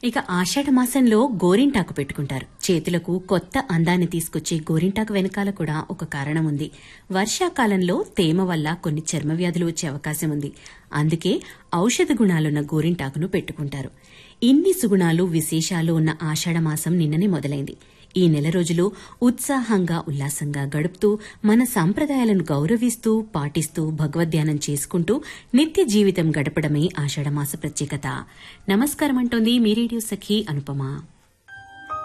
ఇక ఆషాఢ మాసంలో గోరింటాకు పెట్టుకుంటారు చేతులకు కొత్త అందాన్ని తీసుకొచ్చే గోరింటాకు వెనకాల కూడా ఒక కారణం ఉంది వర్షాకాలంలో తేమ వల్ల కొన్ని చర్మ వ్యాధులు వచ్చే అవకాశం ఉంది అందుకే ఔషధ గుణాలున్న గోరింటాకును పెట్టుకుంటారు ఇన్ని సుగుణాలు విశేషాలు ఉన్న ఆషాఢ మాసం నిన్ననే మొదలైంది ఈ నెల రోజులు ఉత్సాహంగా ఉల్లాసంగా గడుపుతూ మన సంప్రదాయాలను గౌరవిస్తూ పాటిస్తూ భగవద్ధ్యానం చేసుకుంటూ నిత్య జీవితం గడపడమే ఆషాఢమాస ప్రత్యేకత నమస్కారం అంటోంది మీ రేడియో సఖి అనుపమ